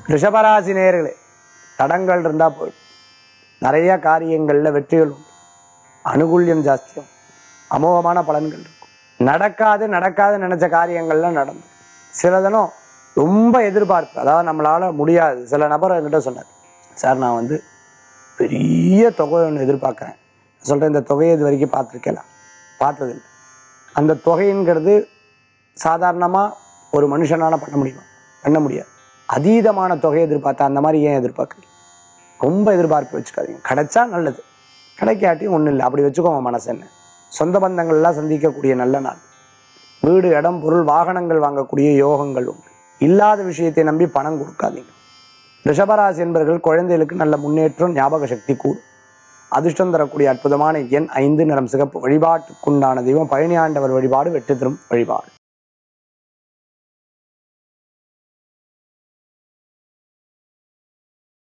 ரிஷபராசி நேயர்களே தடங்கள் இருந்தா போயிடும் நிறைய காரியங்கள்ல வெற்றிகள் உண்டு அனுகூல்யம் ஜாஸ்தியம் அமோகமான பலன்கள் இருக்கும் நடக்காது நடக்காது நினைச்ச காரியங்கள்லாம் நடந்து சில தினம் ரொம்ப எதிர்பார்ப்பு அதாவது நம்மளால முடியாது சில நபர் என்கிட்ட சொன்னார் சார் நான் வந்து பெரிய தொகை ஒன்று எதிர்பார்க்குறேன் சொல்கிறேன் இந்த தொகையை இது வரைக்கும் பார்த்துருக்கலாம் பார்த்ததில்லை அந்த தொகைங்கிறது சாதாரணமாக ஒரு மனுஷனால பண்ண முடியுமா பண்ண முடியாது அதீதமான தொகையை எதிர்பார்த்தா அந்த மாதிரி ஏன் எதிர்பார்க்குறீங்க ரொம்ப எதிர்பார்ப்பு வச்சுக்காதீங்க கிடைச்சா நல்லது கிடைக்காட்டியும் ஒன்றும் இல்லை அப்படி வச்சுக்கோங்க மனசு என்ன சொந்த பந்தங்கள்லாம் சந்திக்கக்கூடிய நல்ல நாள் வீடு இடம் பொருள் வாகனங்கள் வாங்கக்கூடிய யோகங்கள் உண்டு இல்லாத விஷயத்தை நம்பி பணம் கொடுக்காதீங்க ரிஷபராசி என்பவர்கள் குழந்தைகளுக்கு நல்ல முன்னேற்றம் ஞாபக சக்தி கூடும் அதிர்ஷ்டம் தரக்கூடிய அற்புதமான எண் ஐந்து நிறம் சிகப்பு வழிபாட்டுக்குண்டான தெய்வம் பழனி ஆண்டவர் வழிபாடு வெற்றி தரும் வழிபாடு